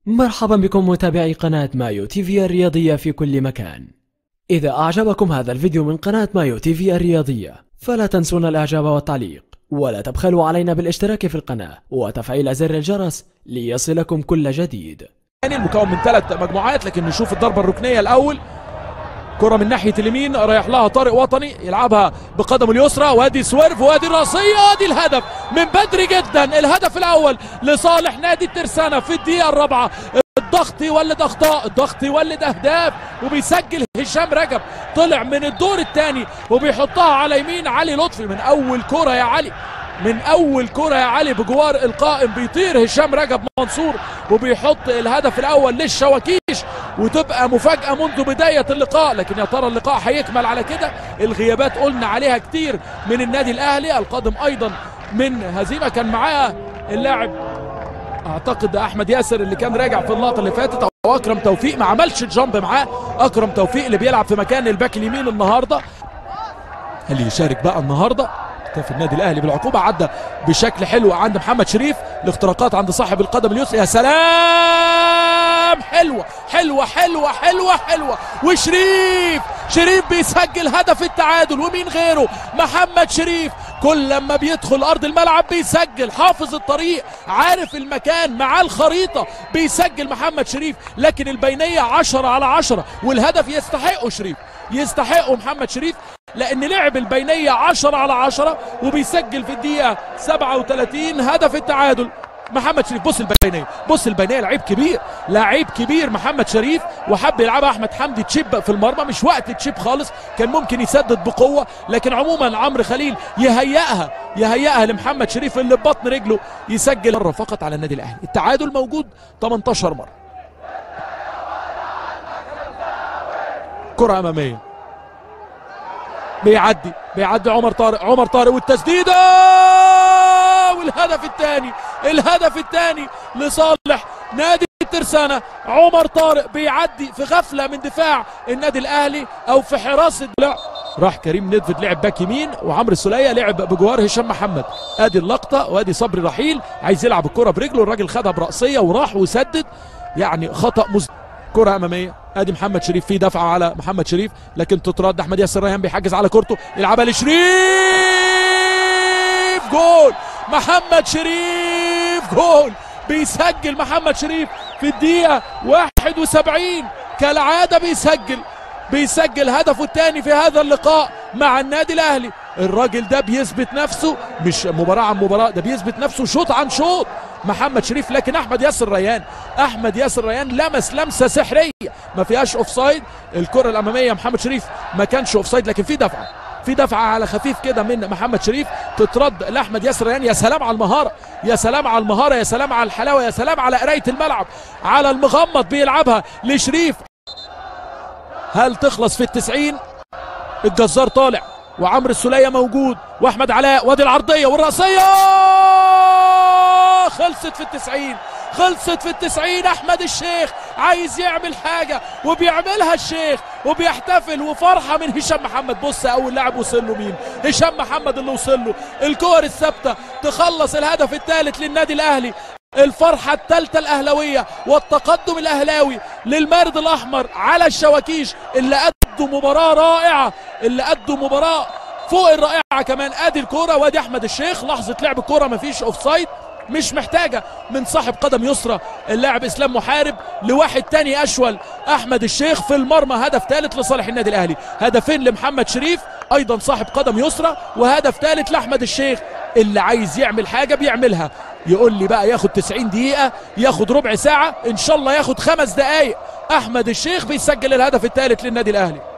مرحبا بكم متابعي قناة مايو تي في الرياضية في كل مكان إذا أعجبكم هذا الفيديو من قناة مايو تي في الرياضية فلا تنسونا الإعجاب والتعليق ولا تبخلوا علينا بالاشتراك في القناة وتفعيل زر الجرس ليصلكم كل جديد الثاني المكون من ثلاث مجموعات لكن نشوف الضربه الركنيه الاول كرة من ناحية اليمين رايح لها طارق وطني يلعبها بقدمه اليسرى وادي سويرف وادي الراسية وادي الهدف من بدري جدا الهدف الأول لصالح نادي الترسانة في الدقيقة الرابعة الضغط يولد أخطاء الضغط يولد أهداف وبيسجل هشام رجب طلع من الدور الثاني وبيحطها على يمين علي لطفي من أول كرة يا علي من اول كرة يا علي بجوار القائم بيطير هشام رجب منصور وبيحط الهدف الاول للشواكيش وتبقى مفاجأة منذ بداية اللقاء لكن يا ترى اللقاء هيكمل على كده الغيابات قلنا عليها كتير من النادي الاهلي القادم ايضا من هزيمة كان معاه اللاعب اعتقد احمد ياسر اللي كان راجع في اللقطة اللي فاتت او اكرم توفيق ما عملش الجامب معاه اكرم توفيق اللي بيلعب في مكان الباك اليمين النهارده اللي يشارك بقى النهارده في النادي الاهلي بالعقوبه عدى بشكل حلو عند محمد شريف الاختراقات عند صاحب القدم اليسرى يا سلام حلوه حلوه حلوه حلوه حلوه وشريف شريف بيسجل هدف التعادل ومين غيره محمد شريف كل لما بيدخل ارض الملعب بيسجل حافظ الطريق عارف المكان معاه الخريطه بيسجل محمد شريف لكن البينيه 10 على 10 والهدف يستحقه شريف يستحقه محمد شريف لان لعب البينيه 10 على 10 وبيسجل في الدقيقه 37 هدف التعادل محمد شريف بص البينيه بص البينيه لعيب كبير لعيب كبير محمد شريف وحب يلعبها احمد حمدي تشيب في المرمى مش وقت تشيب خالص كان ممكن يسدد بقوه لكن عموما عمرو خليل يهيئها يهيئها لمحمد شريف اللي ببطن رجله يسجل مره فقط على النادي الاهلي التعادل موجود 18 مره كره اماميه بيعدي بيعدي عمر طارق عمر طارق والتسديده والهدف الثاني الهدف الثاني لصالح نادي الترسانة عمر طارق بيعدي في غفلة من دفاع النادي الأهلي أو في حراسة لا راح كريم ندفد لعب باك يمين وعمرو السولية لعب بجوار هشام محمد ادي اللقطة وادي صبري رحيل عايز يلعب الكرة برجله الراجل خدها برأسية وراح وسدد يعني خطأ مز... كرة أمامية ادي محمد شريف في دفعة على محمد شريف لكن تترد احمد ياسر ريان بيحجز على كورته يلعبها لشريف جول محمد شريف جول بيسجل محمد شريف في الدقيقة 71 كالعادة بيسجل بيسجل هدفه الثاني في هذا اللقاء مع النادي الاهلي الراجل ده بيثبت نفسه مش مباراة عن مباراة ده بيثبت نفسه شوط عن شوط محمد شريف لكن احمد ياسر ريان احمد ياسر ريان لمس لمسه سحريه ما فيهاش اوفسايد الكره الاماميه محمد شريف ما كانش اوفسايد لكن في دفعه في دفعه على خفيف كده من محمد شريف تترد لاحمد ياسر ريان يا سلام على المهاره يا سلام على المهاره يا سلام على الحلاوه يا سلام على قرايه الملعب على المغمض بيلعبها لشريف هل تخلص في التسعين الجزار طالع وعمرو السولية موجود واحمد علاء وادي العرضية والرأسية خلصت في التسعين خلصت في التسعين احمد الشيخ عايز يعمل حاجة وبيعملها الشيخ وبيحتفل وفرحة من هشام محمد بص اول لاعب وصل له مين هشام محمد اللي وصل له الكور الثابتة تخلص الهدف الثالث للنادي الاهلي الفرحة الثالثة الأهلوية والتقدم الأهلاوي للمارد الأحمر على الشواكيش اللي أدوا مباراة رائعة اللي أدوا مباراة فوق الرائعة كمان ادي الكورة وادي أحمد الشيخ لحظة لعب الكورة مفيش أوفسايد مش محتاجة من صاحب قدم يسرى اللاعب إسلام محارب لواحد تاني أشول أحمد الشيخ في المرمى هدف ثالث لصالح النادي الأهلي هدفين لمحمد شريف أيضا صاحب قدم يسرى وهدف ثالث لأحمد الشيخ اللي عايز يعمل حاجة بيعملها يقول لي بقى ياخد 90 دقيقة ياخد ربع ساعة ان شاء الله ياخد خمس دقايق احمد الشيخ بيسجل الهدف الثالث للنادي الاهلي